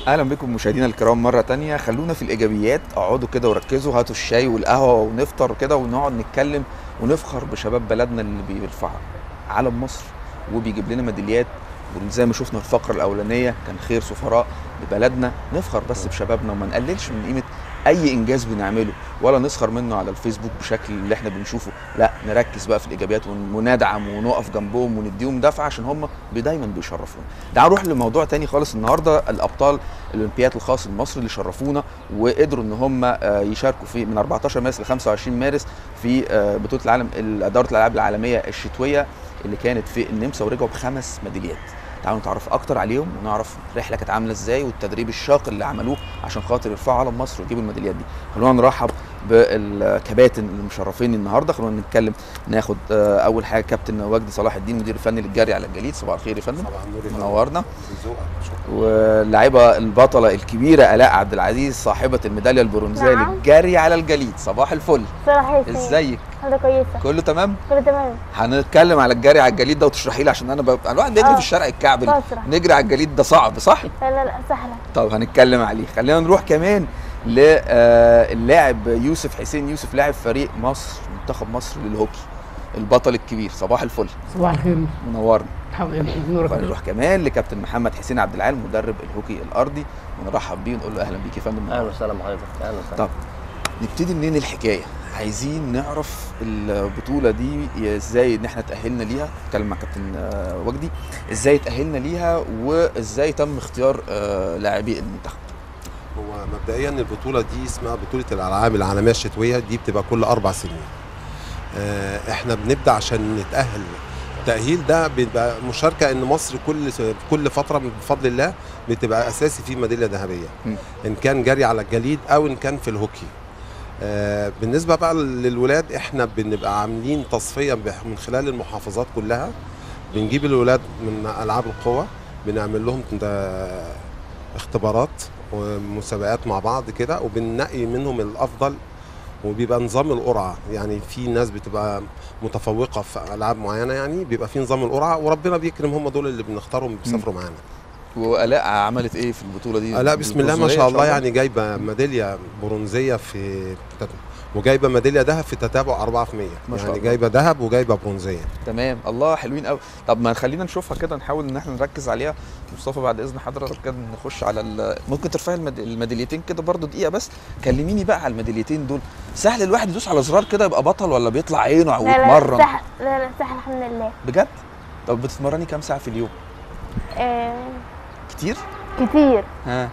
اهلا بكم مشاهدينا الكرام مره تانية خلونا في الايجابيات اقعدوا كده وركزوا هاتوا الشاي والقهوه ونفطر كده ونقعد نتكلم ونفخر بشباب بلدنا اللي بيرفع علم مصر وبيجيب لنا ميداليات وزي ما شفنا في الفقره الاولانيه كان خير سفراء لبلدنا نفخر بس بشبابنا وما نقللش من قيمه اي انجاز بنعمله ولا نسخر منه على الفيسبوك بشكل اللي احنا بنشوفه لا نركز بقى في الايجابيات ون- وندعم ونقف جنبهم ونديهم دفعه عشان هم بي- دايما بيشرفونا تعالوا نروح لموضوع تاني خالص النهارده الابطال الاولمبياد الخاص المصري اللي شرفونا وقدروا ان هم آه، يشاركوا في من 14 مارس ل 25 مارس في آه، بطوله العالم دورة الالعاب العالميه الشتويه اللي كانت في النمسا ورجعوا بخمس ميداليات تعالوا نتعرف اكتر عليهم ونعرف الرحله كانت عامله ازاي والتدريب الشاق اللي عملوه عشان خاطر يرفعوا علم مصر ويجيبوا الميداليات دي خلونا نرحب بالكباتن اللي مشرفين النهارده خلونا نتكلم ناخد آه، اول حاجه كابتن وجدي صلاح الدين مدير الفني للجري على الجليد صباح الخير يا فندم طبعا نور الفن. منورنا ذوقك شكرا واللاعبه البطله الكبيره الاء عبد العزيز صاحبه الميداليه البرونزيه نعم. للجري على الجليد صباح الفل صراحة ياسمين. ازيك الحمد لله كويسة كله تمام كله تمام هنتكلم على الجري على الجليد ده وتشرحي لي عشان انا ببقى الواحد بيجري آه. في الشارع الكعبل بسرح. نجري على الجليد ده صعب صح لا لا لا سهلة طب هنتكلم عليه خلينا نروح كمان للاعب يوسف حسين يوسف لاعب فريق مصر منتخب مصر للهوكي البطل الكبير صباح الفل صباح الخير منورنا الحمد لله نورك ونروح كمان لكابتن محمد حسين عبد العال مدرب الهوكي الارضي ونرحب بيه ونقول له اهلا بيك يا فندم اهلا وسهلا بحضرتك اهلا وسهلا طب نبتدي منين الحكايه عايزين نعرف البطوله دي ازاي ان احنا تاهلنا ليها اتكلم مع كابتن آه، وجدي ازاي تاهلنا ليها وازاي تم اختيار آه، لاعبي المنتخب هو مبدئيا البطوله دي اسمها بطوله الالعاب العالميه الشتويه دي بتبقى كل اربع سنين آه، احنا بنبدا عشان نتاهل التاهيل ده بيبقى مشاركه ان مصر كل كل فتره بفضل الله بتبقى اساسي في ميداليه ذهبيه م. ان كان جري على الجليد او ان كان في الهوكي آه، بالنسبه بقى للولاد احنا بنبقى عاملين تصفيه بح- من خلال المحافظات كلها بنجيب الولاد من العاب القوى بنعمل لهم ده اختبارات ومسابقات مع بعض كده وبننقي منهم الافضل وبيبقى نظام القرعه يعني في ناس بتبقى متفوقه في العاب معينه يعني بيبقى في نظام القرعه وربنا بيكرم هم دول اللي بنختارهم بيسافروا معانا والاء عملت ايه في البطوله دي آه لا بسم الله ما البرونزية شاء إن الله يعني جايبه ميداليه برونزيه في تت- وجايبه ميداليه ذهب في تتابع 4 في 100 ما شاء يعني الله. جايبه ذهب وجايبه برونزيه تمام الله حلوين قوي طب ما خلينا نشوفها كده نحاول ان احنا نركز عليها مصطفى بعد اذن حضرتك كده نخش على ال- ممكن ترفعي المد... الميداليتين كده برضو دقيقه بس كلميني بقى على الميداليتين دول سهل الواحد يدوس على زرار كده يبقى بطل ولا بيطلع عينه او لا لا يتمرن سهل لا لا سهل الحمد لله بجد طب بتتمرني كام ساعه في اليوم آه كتير كتير ها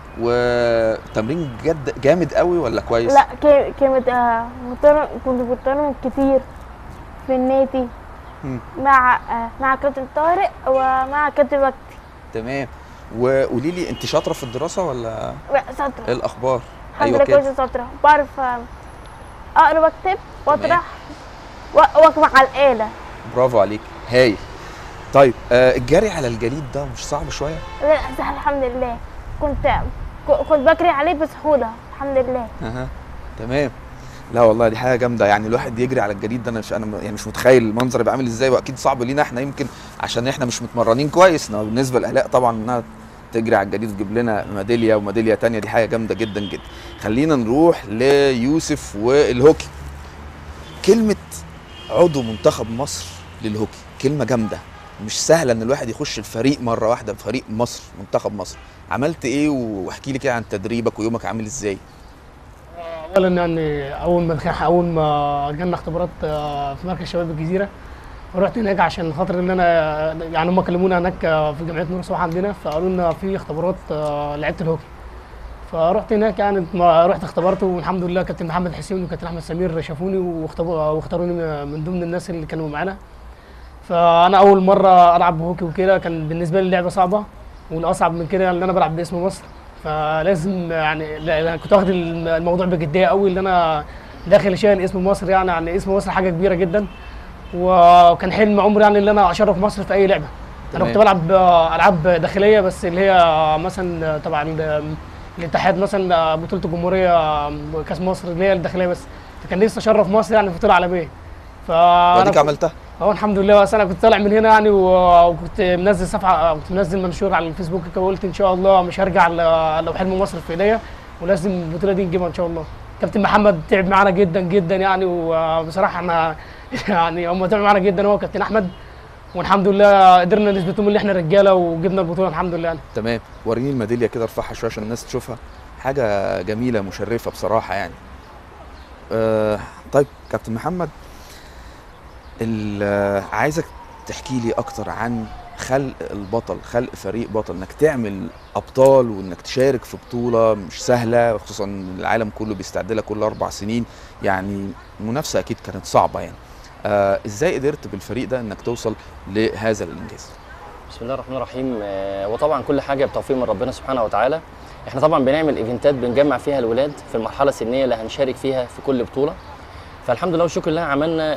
وتمرين جد جامد قوي ولا كويس لا كا- كانت آه متمرن كنت بتمرن كتير في النادي مم. مع آه مع كابتن طارق ومع كابتن وقتي تمام وقولي لي انت شاطره في الدراسه ولا لا ايه شاطرة الاخبار الحمد ايوه لله كده كويسة شاطرة بعرف آه، اقرا واكتب واطرح و- واجمع على الآلة برافو عليك هايل طيب آه الجري على الجليد ده مش صعب شويه لا لا سهل الحمد لله كنت ك- كنت بجري عليه بسهولة الحمد لله اها تمام لا والله دي حاجه جامده يعني الواحد يجري على الجليد ده انا مش انا م- يعني مش متخيل المنظر يبقى عامل ازاي واكيد صعب لينا احنا يمكن عشان احنا مش متمرنين كويس انما بالنسبه لالاء طبعا انها تجري على الجليد وتجيب لنا ميداليه وميداليه تانية دي حاجه جامده جدا جدا خلينا نروح ليوسف والهوكي كلمه عضو منتخب مصر للهوكي كلمه جامده مش سهله ان الواحد يخش الفريق مره واحده في فريق مصر منتخب مصر عملت ايه واحكي لي كده عن تدريبك ويومك عامل ازاي اولا يعني اول ما دخل اول ما جالنا اختبارات آه، في مركز شباب الجزيره رحت هناك عشان خاطر ان انا يعني هم كلمونا هناك آه، في جمعيه نور الصباح عندنا فقالوا لنا في اختبارات آه، لعيبه الهوكي فرحت هناك يعني ما رحت اختبرت والحمد لله كابتن محمد حسين وكابتن احمد سمير شافوني واختبوا- واختاروني من ضمن الناس اللي كانوا معانا فانا اول مره العب هوكي وكده كان بالنسبه لي اللعبه صعبه والاصعب من كده ان انا بلعب باسم مصر فلازم يعني لا لا كنت واخد الموضوع بجديه قوي ان انا داخل شايل اسم مصر يعني يعني اسم مصر حاجه كبيره جدا وكان حلم عمري يعني ان انا اشرف مصر في اي لعبه انا كنت تمام. بلعب آه، العاب داخليه بس اللي هي مثلا تبع ال- الاتحاد مثلا بطوله الجمهوريه آه، كاس مصر اللي هي الداخليه بس فكان نفسي اشرف مصر يعني في بطوله عالميه فانا واديك عملتها هو الحمد لله بس انا كنت طالع من هنا يعني و- وكنت منزل صفحه كنت منزل منشور على الفيسبوك كده وقلت ان شاء الله مش هرجع ل- لو حلم مصر في ايديا ولازم البطوله دي نجيبها ان شاء الله كابتن محمد تعب معانا جدا جدا يعني وبصراحه احنا يعني هم تعبوا معانا جدا هو كابتن احمد والحمد لله قدرنا نثبت لهم ان احنا رجاله وجبنا البطوله الحمد لله يعني. تمام وريني الميداليه كده ارفعها شويه عشان الناس تشوفها حاجه جميله مشرفه بصراحه يعني آه طيب كابتن محمد ال- آه، عايزك تحكي لي اكتر عن خلق البطل خلق فريق بطل انك تعمل ابطال وانك تشارك في بطوله مش سهله خصوصا إن العالم كله بيستعد لها كل اربع سنين يعني المنافسه اكيد كانت صعبه يعني آه ازاي قدرت بالفريق ده انك توصل لهذا الانجاز بسم الله الرحمن الرحيم آه، وطبعا كل حاجه بتوفيق من ربنا سبحانه وتعالى احنا طبعا بنعمل ايفنتات بنجمع فيها الولاد في المرحله السنيه اللي هنشارك فيها في كل بطوله فالحمد لله والشكر لله عملنا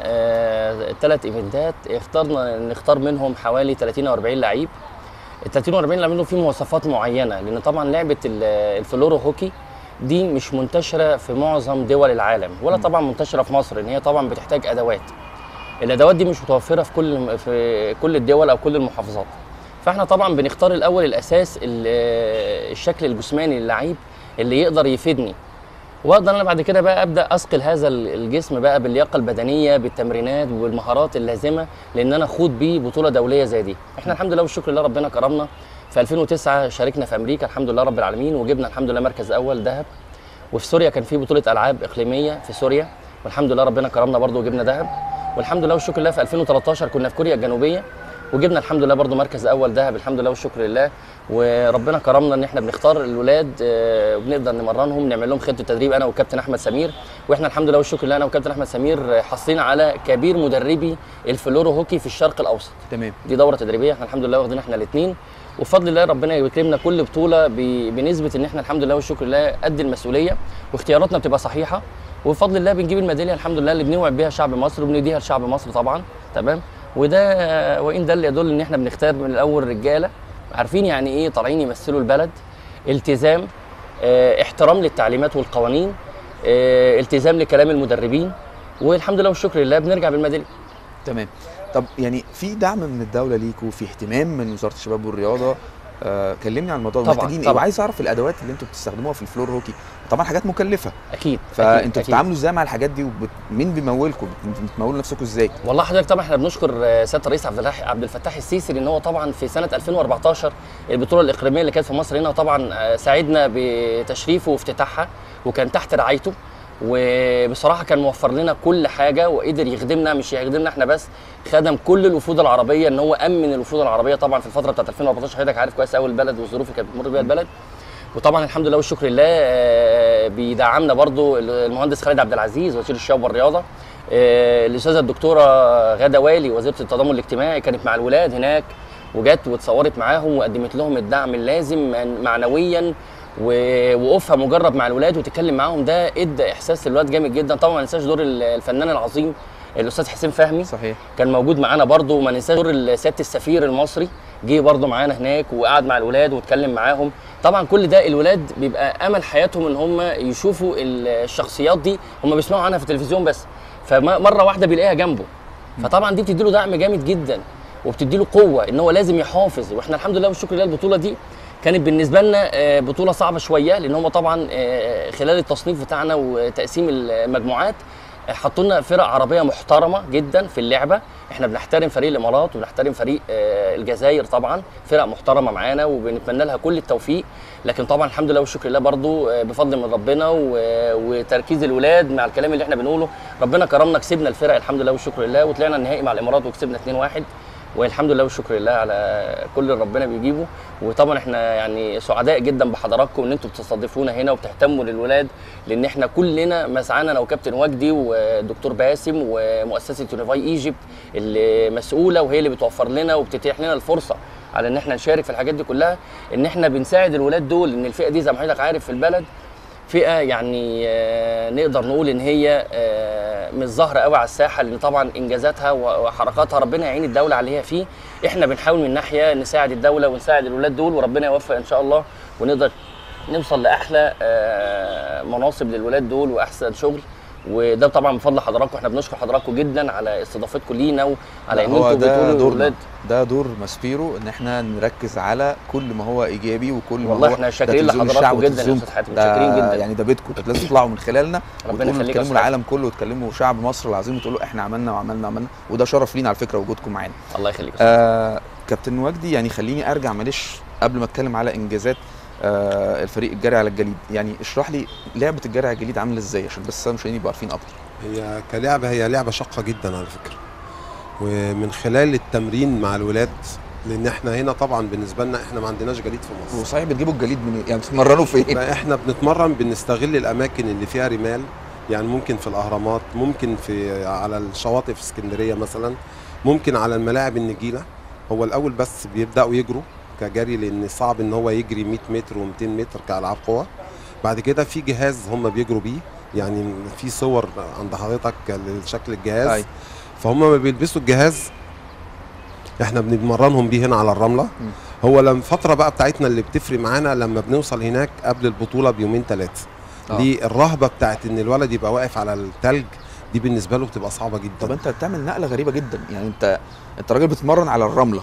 ثلاث ايفنتات اخترنا نختار منهم حوالي 30 او 40 لعيب ال 30 و 40 لعيب منهم في مواصفات معينه لان طبعا لعبه ال- الفلورو هوكي دي مش منتشره في معظم دول العالم ولا طبعا منتشره في مصر ان هي طبعا بتحتاج ادوات الادوات دي مش متوفره في كل في كل الدول او كل المحافظات فاحنا طبعا بنختار الاول الاساس ال- الشكل الجسماني للعيب اللي يقدر يفيدني واقدر انا بعد كده بقى ابدا اثقل هذا ال- الجسم بقى باللياقه البدنيه بالتمرينات والمهارات اللازمه لان انا اخوض بيه بطوله دوليه زي دي احنا الحمد لله والشكر لله ربنا كرمنا في 2009 شاركنا في امريكا الحمد لله رب العالمين وجبنا الحمد لله مركز اول ذهب وفي سوريا كان في بطوله العاب اقليميه في سوريا والحمد لله ربنا كرمنا برضو وجبنا ذهب والحمد لله والشكر لله في 2013 كنا في كوريا الجنوبيه وجبنا الحمد لله برضو مركز اول ذهب الحمد لله والشكر لله وربنا كرمنا ان احنا بنختار الولاد آه، وبنقدر نمرنهم نعمل لهم خطه تدريب انا والكابتن احمد سمير واحنا الحمد لله والشكر لله انا والكابتن احمد سمير آه، حاصلين على كبير مدربي الفلورو هوكي في الشرق الاوسط تمام دي دوره تدريبيه احنا الحمد لله واخدين احنا الاثنين وبفضل الله ربنا يكرمنا كل بطوله ب- بنسبه ان احنا الحمد لله والشكر لله قد المسؤوليه واختياراتنا بتبقى صحيحه وبفضل الله بنجيب الميداليه الحمد لله اللي بنوعد بيها شعب مصر وبنديها لشعب مصر طبعا تمام وده آه، وان دل يدل ان احنا بنختار من الاول رجاله عارفين يعني ايه طالعين يمثلوا البلد التزام آه، احترام للتعليمات والقوانين آه، التزام لكلام المدربين والحمد لله والشكر لله بنرجع بالميداليه تمام طب يعني في دعم من الدوله ليكوا في اهتمام من وزاره الشباب والرياضه آه كلمني عن الموضوع ده. طبعاً، محتاجين ايه طبعاً. وعايز اعرف الادوات اللي انتوا بتستخدموها في الفلور هوكي طبعا حاجات مكلفه اكيد فانتوا أكيد، أكيد. بتتعاملوا ازاي مع الحاجات دي ومين بيمولكم بت- بتمولوا نفسكم ازاي والله حضرتك طبعا احنا بنشكر آه، سياده الرئيس عبد الفتاح عبد الفتاح السيسي لان هو طبعا في سنه 2014 البطوله الاقليميه اللي كانت في مصر هنا طبعا آه، ساعدنا بتشريفه وافتتاحها وكان تحت رعايته وبصراحه كان موفر لنا كل حاجه وقدر يخدمنا مش يخدمنا احنا بس خدم كل الوفود العربيه ان هو امن الوفود العربيه طبعا في الفتره بتاعت 2014 حضرتك عارف كويس قوي البلد والظروف اللي كانت بتمر بيها البلد وطبعا الحمد لله والشكر لله آه، بيدعمنا برضو المهندس خالد عبد العزيز وزير الشباب والرياضه آه، الاستاذه الدكتوره غاده والي وزيره التضامن الاجتماعي كانت مع الولاد هناك وجت واتصورت معاهم وقدمت لهم الدعم اللازم من- معنويا ووقوفها مجرب مع الولاد وتتكلم معاهم ده ادى احساس للولاد جامد جدا طبعا ما ننساش دور الفنان العظيم الاستاذ حسين فهمي صحيح كان موجود معانا برضه وما ننساش دور سياده السفير المصري جه برضه معانا هناك وقعد مع الولاد واتكلم معاهم طبعا كل ده الولاد بيبقى امل حياتهم ان هم يشوفوا الشخصيات دي هم بيسمعوا عنها في التلفزيون بس فمره واحده بيلاقيها جنبه فطبعا دي بتدي له دعم جامد جدا وبتدي له قوه ان هو لازم يحافظ واحنا الحمد لله والشكر لله البطوله دي كانت بالنسبه لنا آه، بطوله صعبه شويه لان هم طبعا آه، خلال التصنيف بتاعنا وتقسيم المجموعات آه، حطوا لنا فرق عربيه محترمه جدا في اللعبه احنا بنحترم فريق الامارات وبنحترم فريق آه، الجزائر طبعا فرق محترمه معانا وبنتمنى لها كل التوفيق لكن طبعا الحمد لله والشكر لله برضو آه، بفضل من ربنا و- وتركيز الولاد مع الكلام اللي احنا بنقوله ربنا كرمنا كسبنا الفرق الحمد لله والشكر لله وطلعنا النهائي مع الامارات وكسبنا 2-1 والحمد لله والشكر لله على كل اللي ربنا بيجيبه وطبعا احنا يعني سعداء جدا بحضراتكم ان انتم بتستضيفونا هنا وبتهتموا للولاد لان احنا كلنا مسعانا انا وكابتن وجدي والدكتور باسم ومؤسسه يونيفاي ايجيبت اللي مسؤوله وهي اللي بتوفر لنا وبتتيح لنا الفرصه على ان احنا نشارك في الحاجات دي كلها ان احنا بنساعد الولاد دول ان الفئه دي زي ما حضرتك عارف في البلد فئه يعني آه، نقدر نقول ان هي آه، مش ظاهره قوي على الساحه لان طبعا انجازاتها و- وحركاتها ربنا يعين الدوله على اللي هي فيه احنا بنحاول من ناحيه نساعد الدوله ونساعد الولاد دول وربنا يوفق ان شاء الله ونقدر نوصل لاحلى آه، مناصب للولاد دول واحسن شغل وده طبعا بفضل حضراتكم احنا بنشكر حضراتكم جدا على استضافتكم لينا وعلى ان هو انتم ده بتقولوا دورنا للولاد ده دور ماسبيرو ان احنا نركز على كل ما هو ايجابي وكل ما والله هو احنا ده شاكرين تلفزيون لحضراتكم الشعب جدا يا وتلفزيون استاذ حاتم ده شاكرين جدا يعني ده بيتكم لازم تطلعوا من خلالنا ربنا وتقولوا يخليك يا تكلموا أستاذ العالم كله وتكلموا شعب مصر العظيم وتقولوا احنا عملنا وعملنا وعملنا وده شرف لينا على فكره وجودكم معانا الله يخليك يا أستاذ. آه كابتن وجدي يعني خليني ارجع معلش قبل ما اتكلم على انجازات آه الفريق الجري على الجليد يعني اشرح لي لعبه الجري على الجليد عامله ازاي عشان بس مش يبقوا عارفين اكتر هي كلعبه هي لعبه شاقه جدا على فكره ومن خلال التمرين مع الولاد لان احنا هنا طبعا بالنسبه لنا احنا ما عندناش جليد في مصر وصحيح بتجيبوا الجليد من يعني بتتمرنوا فين فاحنا بنتمرن بنستغل الاماكن اللي فيها رمال يعني ممكن في الاهرامات ممكن في على الشواطئ في اسكندريه مثلا ممكن على الملاعب النجيله هو الاول بس بيبداوا يجروا كجري لان صعب ان هو يجري 100 متر و200 متر كالعاب قوه بعد كده في جهاز هم بيجروا بيه يعني في صور عند حضرتك لشكل الجهاز أي. فهم ما بيلبسوا الجهاز احنا بنتمرنهم بيه هنا على الرمله م. هو لما الفتره بقى بتاعتنا اللي بتفرق معانا لما بنوصل هناك قبل البطوله بيومين ثلاثه آه. دي الرهبه بتاعت ان الولد يبقى واقف على التلج دي بالنسبه له بتبقى صعبه طب جدا انت بتعمل نقله غريبه جدا يعني انت انت راجل بتتمرن على الرمله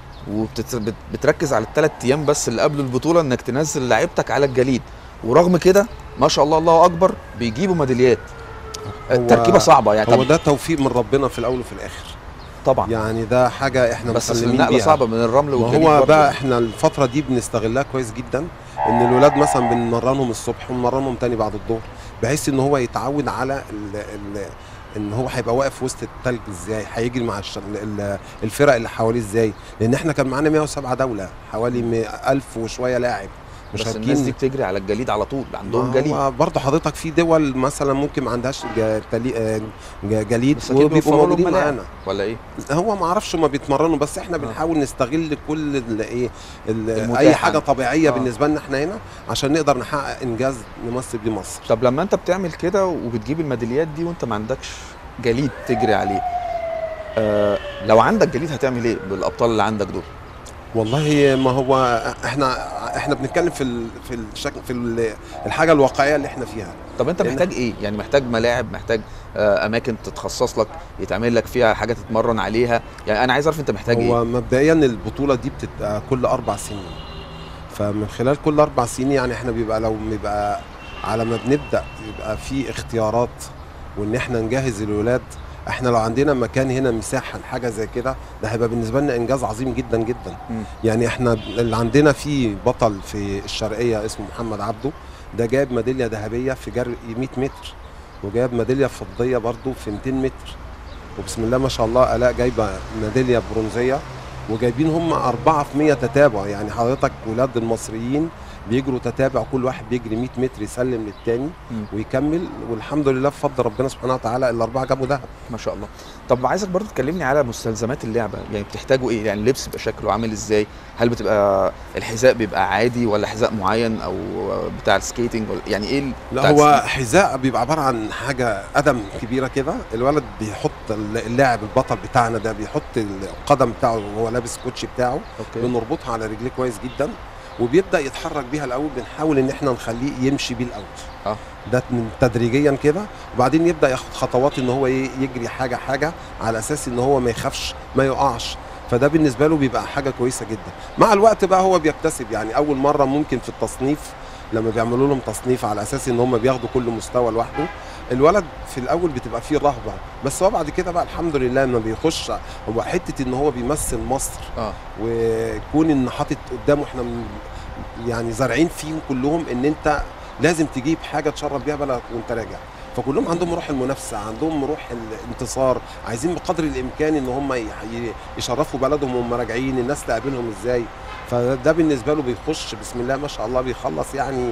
وبتركز على الثلاث ايام بس اللي قبل البطوله انك تنزل لعيبتك على الجليد ورغم كده ما شاء الله الله اكبر بيجيبوا ميداليات التركيبه صعبه يعني هو طب ده توفيق من ربنا في الاول وفي الاخر طبعا يعني ده حاجه احنا بس مسلمين النقله بيها. صعبه من الرمل ما والجليد هو برضه. بقى احنا الفترة دي بنستغلها كويس جدا ان الولاد مثلا بنمرنهم الصبح ونمرنهم تاني بعد الظهر بحيث ان هو يتعود على ال ال ان هو هيبقى واقف وسط التلج ازاي هيجري مع الش... ال- الفرق اللي حواليه ازاي لان احنا كان معانا 107 دولة حوالي 100 1000 وشوية لاعب بس الناس دي مشاركين بتجري على الجليد على طول عندهم ما جليد هو برضه حضرتك في دول مثلا ممكن ما عندهاش ج- تلي- آه، ج- جليد بس أكيد وبيبقوا بيوفروا لهم موجودين ملاعب. معانا ولا ايه؟ هو ما اعرفش ما بيتمرنوا بس احنا آه. بنحاول نستغل كل ال- ايه ال- المتاح اي حاجه عندنا. طبيعيه آه. بالنسبه لنا احنا هنا عشان نقدر نحقق انجاز نمثل بيه مصر طب لما انت بتعمل كده وبتجيب الميداليات دي وانت ما عندكش جليد تجري عليه آه لو عندك جليد هتعمل ايه بالابطال اللي عندك دول؟ والله ما هو احنا احنا بنتكلم في ال في الشكل في ال- الحاجه الواقعيه اللي احنا فيها طب انت لأن- محتاج ايه؟ يعني محتاج ملاعب محتاج آه اماكن تتخصص لك يتعمل لك فيها حاجه تتمرن عليها يعني انا عايز اعرف انت محتاج هو ايه؟ مبدئيا البطوله دي بتبقى كل اربع سنين فمن خلال كل اربع سنين يعني احنا بيبقى لو بيبقى على ما بنبدا يبقى في اختيارات وان احنا نجهز الولاد احنا لو عندنا مكان هنا مساحه لحاجه زي كده ده هيبقى بالنسبه لنا انجاز عظيم جدا جدا مم. يعني احنا اللي عندنا في بطل في الشرقيه اسمه محمد عبده ده جايب ميداليه ذهبيه في جري 100 متر وجايب ميداليه فضيه برضه في 200 متر وبسم الله ما شاء الله الاء جايبه ميداليه برونزيه وجايبين هم أربعة في 100 تتابع يعني حضرتك ولاد المصريين بيجروا تتابع كل واحد بيجري 100 متر يسلم للتاني مم. ويكمل والحمد لله بفضل ربنا سبحانه وتعالى الاربعه جابوا ذهب ما شاء الله طب عايزك برضو تكلمني على مستلزمات اللعبه يعني بتحتاجوا ايه يعني اللبس بيبقى شكله عامل ازاي هل بتبقى الحذاء بيبقى عادي ولا حذاء معين او بتاع السكيتنج ولا يعني ايه ال- لا بتاع هو السكيت؟ حذاء بيبقى عباره عن حاجه قدم كبيره كده الولد بيحط اللاعب البطل بتاعنا ده بيحط القدم بتاعه وهو لابس الكوتشي بتاعه اوكي بنربطها على رجليه كويس جدا وبيبدا يتحرك بيها الاول بنحاول ان احنا نخليه يمشي بيه الاول اه. ده من تدريجيا كده وبعدين يبدا ياخد خطوات ان هو ي- يجري حاجه حاجه على اساس ان هو ما يخافش ما يقعش فده بالنسبه له بيبقى حاجه كويسه جدا مع الوقت بقى هو بيكتسب يعني اول مره ممكن في التصنيف لما بيعملوا لهم تصنيف على اساس ان هم بياخدوا كل مستوى لوحده الولد في الاول بتبقى فيه رهبه بس هو بعد كده بقى الحمد لله لما بيخش هو حته ان هو بيمثل مصر اه ويكون ان حاطط قدامه احنا من يعني زارعين فيهم كلهم ان انت لازم تجيب حاجه تشرف بيها بلدك وانت راجع فكلهم عندهم روح المنافسه عندهم روح الانتصار عايزين بقدر الامكان ان هم ي- ي- يشرفوا بلدهم وهم راجعين الناس تقابلهم ازاي فده بالنسبه له بيخش بسم الله ما شاء الله بيخلص يعني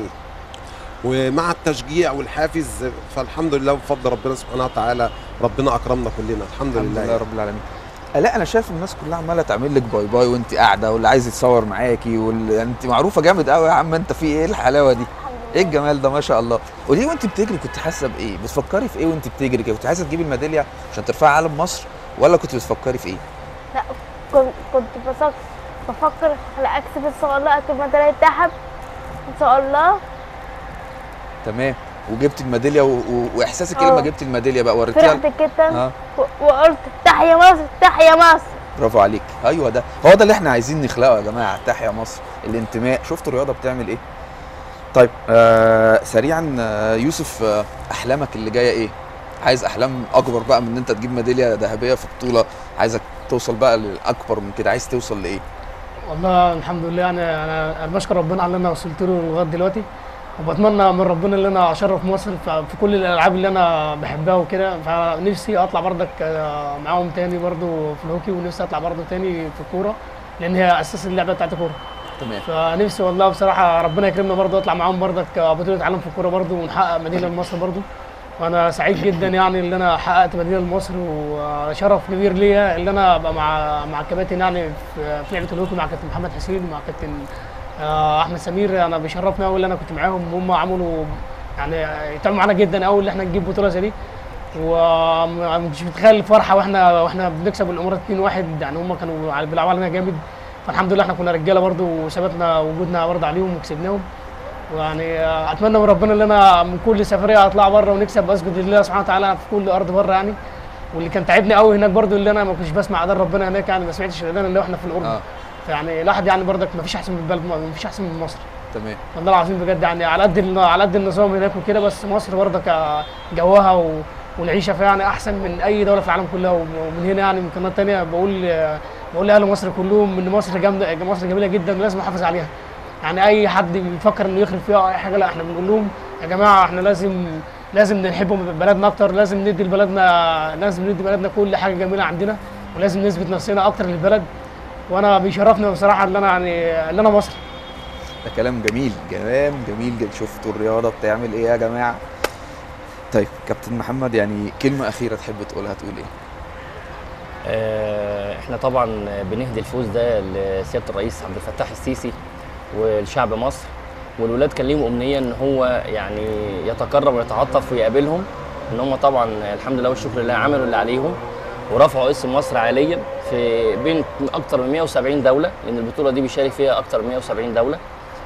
ومع التشجيع والحافز فالحمد لله بفضل ربنا سبحانه وتعالى ربنا اكرمنا كلنا الحمد, الحمد لله لله رب العالمين لا انا شايف الناس كلها عماله تعمل لك باي باي وانت قاعده واللي عايز يتصور معاكي واللي يعني انت معروفه جامد قوي يا عم انت في ايه الحلاوه دي ايه الجمال ده ما شاء الله قولي لي وانت بتجري كنت حاسه بايه بتفكري في ايه وانت بتجري كده كنت عايزه تجيبي الميداليه عشان ترفعي علم مصر ولا كنت بتفكري في ايه لا كنت كنت بفكر بفكر على اكسب ان شاء الله اكسب ميدالية ذهب ان شاء الله تمام وجبت الميداليه و... و... واحساسك ايه آه. لما جبت الميداليه بقى وريتيها فرحت جدا اه و- وقلت تحيا مصر تحيا مصر برافو عليك ايوه ده هو ده اللي احنا عايزين نخلقه يا جماعه تحيا مصر الانتماء شفتوا الرياضه بتعمل ايه طيب آه سريعا آه يوسف آه احلامك اللي جايه ايه عايز احلام اكبر بقى من ان انت تجيب ميداليه ذهبيه في بطوله عايزك توصل بقى لاكبر من كده عايز توصل لايه والله الحمد لله يعني انا انا بشكر ربنا على اللي انا وصلت له لغايه دلوقتي وبتمنى من ربنا ان انا اشرف مصر ف- في كل الالعاب اللي انا بحبها وكده فنفسي اطلع بردك آه، معاهم تاني برضو في الهوكي ونفسي اطلع برضو تاني في الكوره لان هي اساس اللعبه بتاعت الكوره تمام فنفسي والله بصراحه ربنا يكرمنا برضو اطلع معاهم بردك آه، بطوله عالم في الكوره برضو ونحقق مدينه لمصر برضو وانا سعيد جدا يعني ان انا حققت مدينه لمصر وشرف كبير ليا ان انا ابقى مع مع الكباتن يعني في في لعبه الهوكي مع كابتن محمد حسين ومع كابتن آه، احمد سمير انا بيشرفني قوي ان انا كنت معاهم هم عملوا يعني تعبوا معانا جدا قوي ان احنا نجيب بطوله زي دي ومش متخيل الفرحه واحنا واحنا بنكسب الامارات 2-1 يعني هم كانوا على- بيلعبوا علينا جامد فالحمد لله احنا كنا رجاله برضو وثبتنا وجودنا برضه عليهم وكسبناهم ويعني آه، اتمنى من ربنا ان انا من كل سفريه اطلع بره ونكسب اسجد لله سبحانه وتعالى في كل ارض بره يعني واللي كان تعبني قوي هناك برضو اللي انا ما كنتش بسمع اذان ربنا هناك يعني ما سمعتش الاذان اللي احنا في الاردن اه يعني الواحد يعني برضك ما فيش احسن من البلد ما فيش احسن من مصر تمام والله العظيم بجد يعني على قد ال- على قد النظام هناك وكده بس مصر برضك آه، جوها و... والعيشه فيها يعني احسن من اي دوله في العالم كلها ومن هنا يعني من قناه تانية بقول آه، بقول لاهل مصر كلهم ان مصر جامده مصر جميله جدا ولازم نحافظ عليها يعني اي حد بيفكر انه يخرب فيها أو اي حاجه لا احنا بنقول لهم يا جماعه احنا لازم لازم نحب بلدنا اكتر لازم ندي لبلدنا لازم ندي بلدنا كل حاجه جميله عندنا ولازم نثبت نفسنا اكتر للبلد وانا بيشرفني بصراحه ان انا يعني ان انا مصري ده كلام جميل كلام جميل جدا شفتوا الرياضه بتعمل ايه يا جماعه طيب كابتن محمد يعني كلمه اخيره تحب تقولها تقول ايه آه، احنا طبعا بنهدي الفوز ده لسياده الرئيس عبد الفتاح السيسي ولشعب مصر والولاد كان ليهم امنيه ان هو يعني يتكرم ويتعاطف ويقابلهم ان هم طبعا الحمد لله والشكر لله عملوا اللي عليهم ورفعوا اسم مصر عاليا في بين اكثر من 170 دوله لان البطوله دي بيشارك فيها اكثر من 170 دوله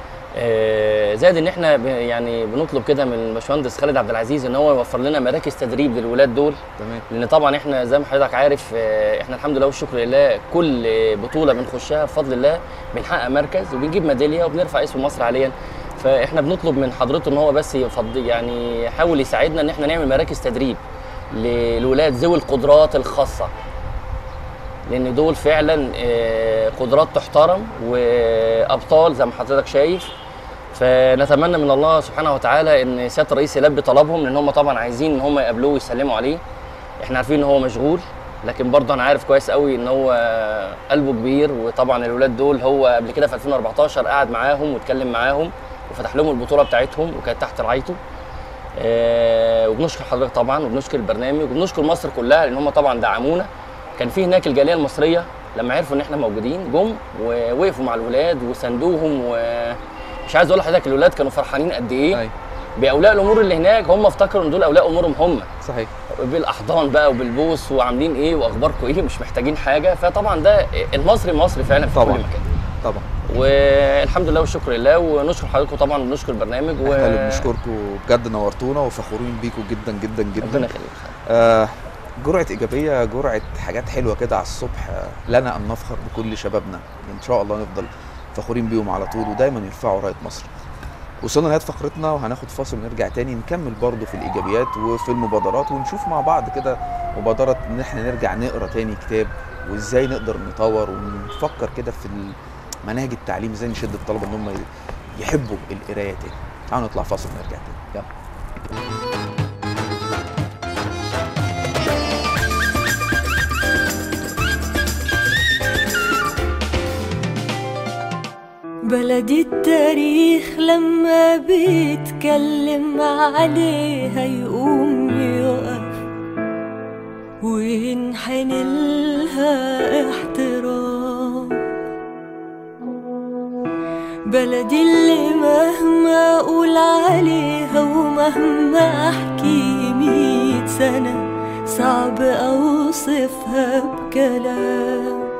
آه، زائد ان احنا ب- يعني بنطلب كده من الباشمهندس خالد عبد العزيز ان هو يوفر لنا مراكز تدريب للولاد دول تمام لان طبعا احنا زي ما حضرتك عارف آه، احنا الحمد لله والشكر لله كل بطوله بنخشها بفضل الله بنحقق مركز وبنجيب ميداليه وبنرفع اسم مصر حاليا فاحنا بنطلب من حضرته ان هو بس يفضل يعني يحاول يساعدنا ان احنا نعمل مراكز تدريب للولاد ذوي القدرات الخاصه لان دول فعلا آه، قدرات تحترم وابطال زي ما حضرتك شايف فنتمنى من الله سبحانه وتعالى ان سياده الرئيس يلبي طلبهم لان هم طبعا عايزين ان هم يقابلوه ويسلموا عليه احنا عارفين ان هو مشغول لكن برضه انا عارف كويس قوي ان هو قلبه كبير وطبعا الولاد دول هو قبل كده في 2014 قعد معاهم واتكلم معاهم وفتح لهم البطوله بتاعتهم وكانت تحت رعايته آه وبنشكر حضرتك طبعا وبنشكر البرنامج وبنشكر مصر كلها لان هم طبعا دعمونا كان في هناك الجاليه المصريه لما عرفوا ان احنا موجودين جم ووقفوا مع الولاد وساندوهم ومش عايز اقول لحضرتك الولاد كانوا فرحانين قد ايه ايوه باولياء الامور اللي هناك هم افتكروا ان دول اولياء امورهم هم صحيح بالاحضان بقى وبالبوس وعاملين ايه واخباركم ايه مش محتاجين حاجه فطبعا ده المصري مصري فعلا في طبعاً. كل مكان طبعا والحمد لله والشكر لله ونشكر حضراتكم طبعا ونشكر البرنامج و احنا اللي بنشكركم بجد نورتونا وفخورين بيكم جدا جدا ربنا جدا يخليك آه جرعه ايجابيه جرعه حاجات حلوه كده على الصبح آه، لنا ان نفخر بكل شبابنا ان شاء الله نفضل فخورين بيهم على طول ودايما يرفعوا رايه مصر وصلنا لنهايه فقرتنا وهناخد فاصل ونرجع تاني نكمل برضو في الايجابيات وفي المبادرات ونشوف مع بعض كده مبادره ان احنا نرجع نقرا تاني كتاب وازاي نقدر نطور ونفكر كده في مناهج التعليم ازاي نشد الطلبه ان هم يحبوا القرايه تاني تعالوا نطلع فاصل ونرجع تاني يلا بلدي التاريخ لما بيتكلم عليها يقوم يقف وينحني لها احترام بلدي اللي مهما اقول عليها ومهما احكي ميت سنة صعب اوصفها بكلام